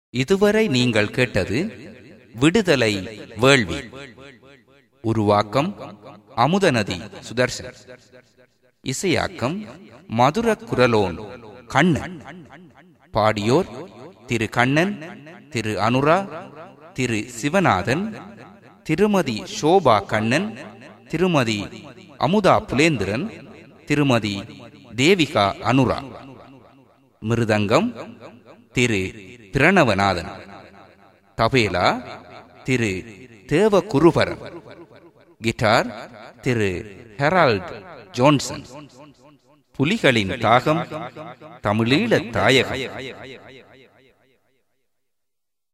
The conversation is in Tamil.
இதுவரை நீங்கள் கேட்டது விடுதலை வேள்வி உருவாக்கம் அமுதநதி சுதர்சன் இசையாக்கம் மதுர குரலோன் கண்ணன் பாடியோர் திரு கண்ணன் திரு அனுரா திரு சிவநாதன் திருமதி சோபா கண்ணன் திருமதி அமுதா புலேந்திரன் திருமதி தேவிகா அனுரா மிருதங்கம் திரு பிரணவநாதன் தபேலா திரு தேவகுருபரன் கிட்டார் திரு ஹெரால்ட் ஜோன்சன் புலிகளின் தாகம் தமிழீழ தாயகம்